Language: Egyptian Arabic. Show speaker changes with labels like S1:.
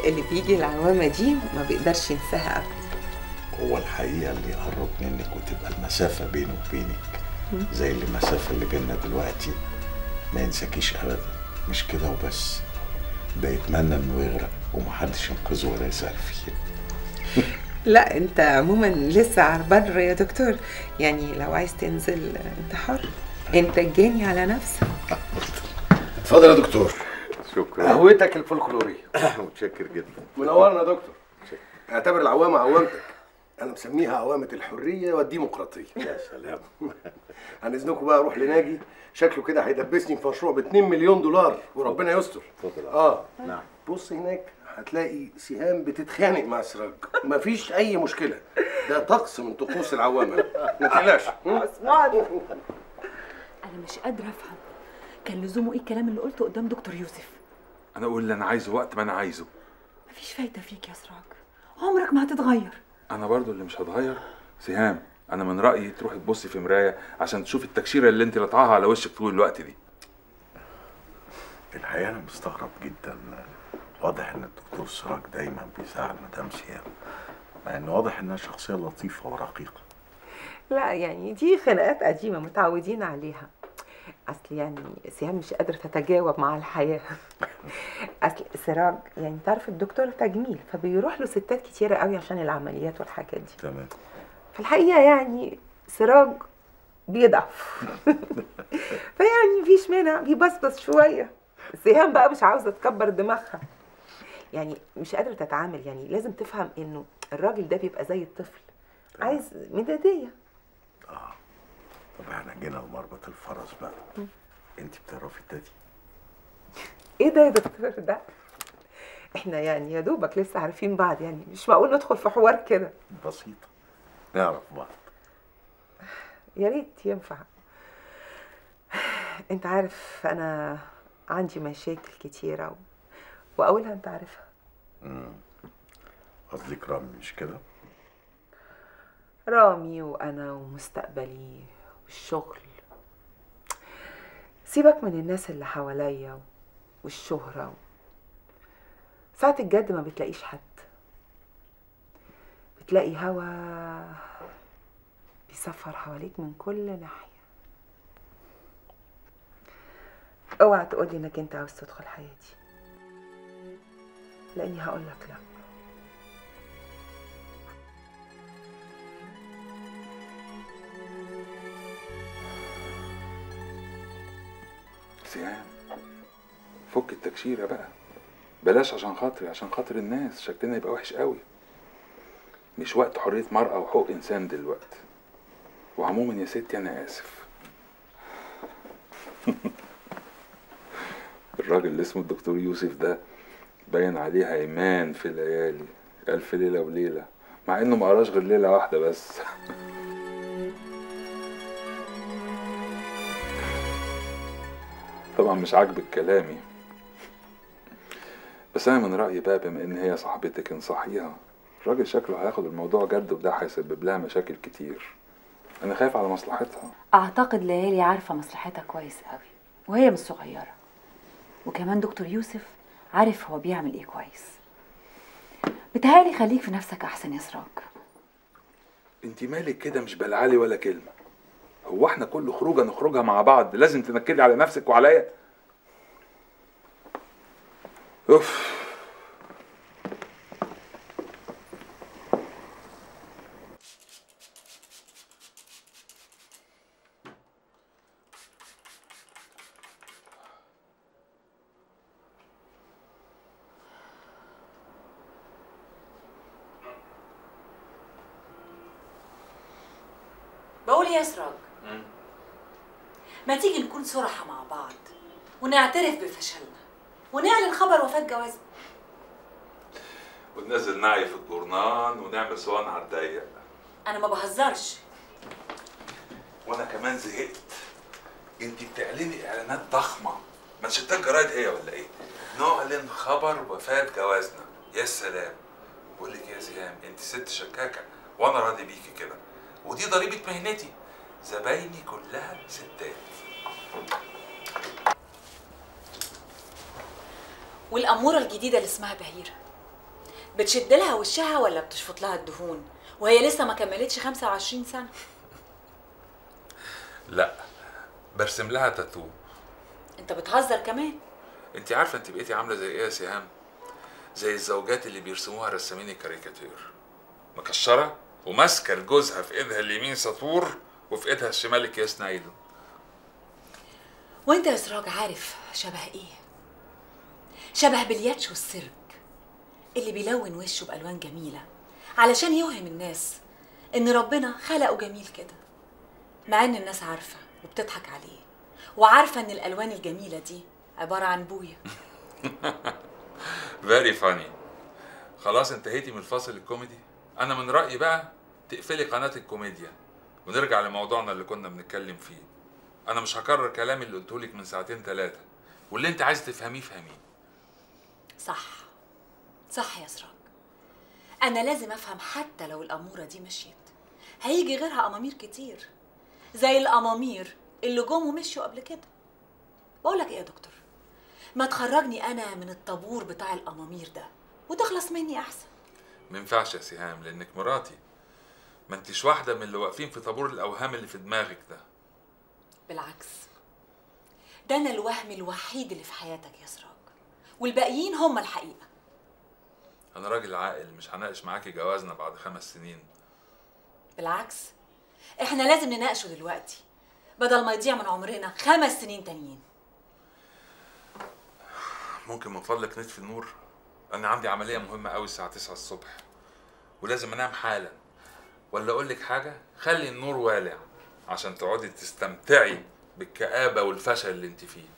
S1: اللي بيجي العوامة دي ما بيقدرش ينساها أبدا
S2: هو الحقيقة اللي يقرب منك وتبقى المسافة بينه وبينك زي اللي المسافة اللي بيننا دلوقتي ما ينساكيش أبدا مش كده وبس ده يتمنى إنه يغرق ومحدش ينقذه ولا يسأل فيه
S1: لا انت عموما لسه على البر يا دكتور يعني لو عايز تنزل انت حر انت جاني على نفسك
S3: اتفضل يا دكتور
S2: شكرا
S3: قهوتك الفولكلورية
S2: متشكر جدا
S3: منورنا يا دكتور اعتبر العوامة عوامتك انا مسميها عوامة الحرية والديمقراطية
S2: يا سلام
S3: عن اذنكم بقى اروح لناجي شكله كده هيدبسني في مشروع ب 2 مليون دولار وربنا يستر
S2: اتفضل يا
S3: اه
S2: نعم
S3: بص هناك هتلاقي سهام بتتخانق مع سراج مفيش اي مشكلة ده طقس من طقوس العوامة ما تقلقش
S4: انا مش قادره افهم كان لزومه ايه الكلام اللي قلته قدام دكتور يوسف
S5: انا اقول اللي انا عايزه وقت ما انا عايزه
S4: مفيش فايده فيك يا سراج عمرك ما هتتغير
S5: انا برضو اللي مش هتغير سهام انا من رايي تروحي تبصي في مرايه عشان تشوفي التكشيره اللي انت لطعها على وشك طول الوقت دي
S2: الحقيقة أنا مستغرب جدا واضح إن الدكتور سراج دايما بيزعل مدام سيام مع إن واضح إنها شخصية لطيفة ورقيقة
S1: لا يعني دي خناقات قديمة متعودين عليها أصل يعني سهام مش قادرة تتجاوب مع الحياة أصل سراج يعني تعرف الدكتور تجميل فبيروح له ستات كتيرة قوي عشان العمليات والحاجات دي
S2: تمام
S1: في الحقيقة يعني سراج بيضعف فيعني مفيش مانع بيبصبص شوية سهام بقى مش عاوزة تكبر دماغها يعني مش قادرة تتعامل يعني لازم تفهم إنه الراجل ده بيبقى زي الطفل عايز مدادية
S2: طب احنا جينا لمربط الفرس بقى انت بتعرفي التاني
S1: ايه ده يا دكتور ده احنا يعني يا دوبك لسه عارفين بعض يعني مش معقول ندخل في حوار كده
S2: بسيطة نعرف بعض
S1: يا ريت ينفع انت عارف انا عندي مشاكل كتيرة و... واولها انت عارفها
S2: قصدك رامي مش كده؟
S1: رامي وانا ومستقبلي والشغل سيبك من الناس اللي حواليا والشهرة ساعة الجد ما بتلاقيش حد بتلاقي هوا بيسفر حواليك من كل ناحية اوعى تقولي انك انت عاوز تدخل حياتي لاني هقولك لا
S5: سهام فك التكشيره بقى بلاش عشان خاطري عشان خاطر الناس شكلنا يبقى وحش قوي مش وقت حريه مرأة وحقوق انسان دلوقتي وعموما يا ستي انا اسف الراجل اللي اسمه الدكتور يوسف ده باين عليه هيمان في ليالي ألف ليلة وليلة مع إنه ما قراش غير ليلة واحدة بس طبعا مش عاجبك كلامي بس أنا من رأيي بقى بما إن هي صاحبتك انصحيها الراجل شكله هياخد الموضوع جد وده هيسبب لها مشاكل كتير أنا خايف على مصلحتها
S4: اعتقد ليالي عارفه مصلحتها كويس قوي وهي مش صغيره وكمان دكتور يوسف عارف هو بيعمل ايه كويس بتهيألي خليك في نفسك احسن يا سراج
S5: انت مالك كده مش بلعلي ولا كلمة هو احنا كل خروجه نخرجها مع بعض لازم تنكدي على نفسك وعليا اوف
S6: بقول يا سراج ما تيجي نكون صراحة مع بعض ونعترف بفشلنا ونعلن خبر وفاة جوازنا
S5: وننزل نعي في الجورنان ونعمل صوان على الضيق
S6: أنا ما بهزرش
S5: وانا كمان زهقت انت بتعلني اعلانات ضخمه ما شتات جرايد هي ولا ايه نعلن خبر وفاه جوازنا يا سلام بقول لك يا سهام انت ست شكاكه وانا راضي بيكي كده ودي ضريبه مهنتي زبايني كلها ستات
S6: والأمورة الجديدة اللي اسمها بهيرة بتشد لها وشها ولا بتشفط لها الدهون وهي لسه ما كملتش 25 سنه
S5: لا برسم لها تاتو
S6: انت بتهزر كمان
S5: انت عارفه انت بقيتي عامله زي ايه يا سهام زي الزوجات اللي بيرسموها رسامين الكاريكاتير مكشره وماسكه لجوزها في ايدها اليمين سطور وفي ايدها الشمال اكياس نايلون
S6: وانت يا سراج عارف شبه ايه شبه بلياتشو السيرك اللي بيلون وشه بالوان جميله علشان يوهم الناس ان ربنا خلقه جميل كده مع ان الناس عارفه وبتضحك عليه وعارفه ان الالوان الجميله دي عباره عن بويا
S5: فيري فاني خلاص انتهيتي من الفاصل الكوميدي انا من رايي بقى تقفلي قناه الكوميديا ونرجع لموضوعنا اللي كنا بنتكلم فيه انا مش هكرر كلامي اللي قلته لك من ساعتين ثلاثه واللي انت عايز تفهميه فهميه
S6: صح صح يا سراج انا لازم افهم حتى لو الاموره دي مشيت هيجي غيرها امامير كتير زي الامامير اللي جم ومشوا قبل كده بقول لك ايه يا دكتور ما تخرجني انا من الطابور بتاع الامامير ده وتخلص مني احسن
S5: ما ينفعش يا سهام لانك مراتي ما انتش واحده من اللي واقفين في طابور الاوهام اللي في دماغك ده
S6: بالعكس ده انا الوهم الوحيد اللي في حياتك يا سراج والباقيين هم الحقيقه
S5: انا راجل عاقل مش هناقش معاكي جوازنا بعد خمس سنين
S6: بالعكس احنا لازم نناقشه دلوقتي بدل ما يضيع من عمرنا خمس سنين تانيين
S5: ممكن من فضلك نطفي النور انا عندي عمليه مهمه قوي الساعه 9 الصبح ولازم انام حالا ولا اقول لك حاجه خلي النور والع عشان تقعدي تستمتعي بالكآبه والفشل اللي انت فيه